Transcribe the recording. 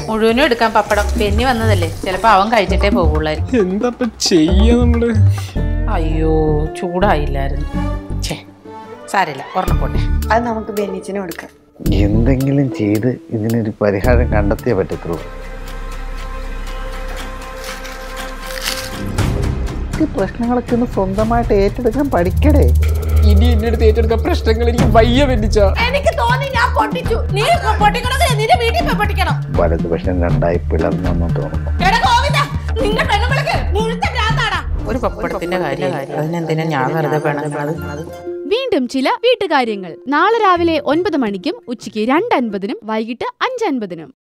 മുഴുവനും എടുക്കാൻ പപ്പടം പെന്നി വന്നതല്ലേ ചിലപ്പോ അവൻ കഴിച്ചിട്ടേ പോകുള്ളായിരുന്നു എന്താ ചെയ്യാ നമ്മള് അയ്യോ ചൂടായില്ലായിരുന്നു ഛേ സാരില്ല ഒരെണ്ണം പോട്ടെ അത് നമുക്ക് ബെന്നിച്ചിന് കൊടുക്കാം എന്തെങ്കിലും ചെയ്ത് ഇതിനൊരു പരിഹാരം കണ്ടെത്തിയേ പറ്റത്തുള്ളൂ ഈ പ്രശ്നങ്ങളൊക്കെ ഒന്ന് സ്വന്തമായിട്ട് ഏറ്റെടുക്കാൻ പഠിക്കടേ ഇനി എന്റെ അടുത്ത് ഏറ്റെടുക്കാൻ പ്രശ്നങ്ങൾ എനിക്ക് വയ്യ വെല്ലിച്ച എനിക്ക് തോന്നി ഞാൻ പൊട്ടിച്ചു നീ പൊട്ടിക്കണമെങ്കിൽ നിന്റെ വീട്ടിൽ പോയി പൊട്ടിക്കണം വലതുപക്ഷം രണ്ടായി പിളർന്നു തോന്നുന്നു എടാ ഗോവിന്ദ നിന്റെ പെണ്ണുങ്ങൾക്ക് മുഴുത്ത ഭ്രാന്താടാ ഒരു പപ്പടത്തിന്റെ കാര്യം അതിനെന്തിനാ ഞാൻ വെറുതെ വേണം വീണ്ടും ചില വീട്ടുകാര്യങ്ങൾ നാളെ രാവിലെ ഒൻപത് മണിക്കും ഉച്ചയ്ക്ക് രണ്ട് അൻപതിനും വൈകിട്ട് അഞ്ച് അൻപതിനും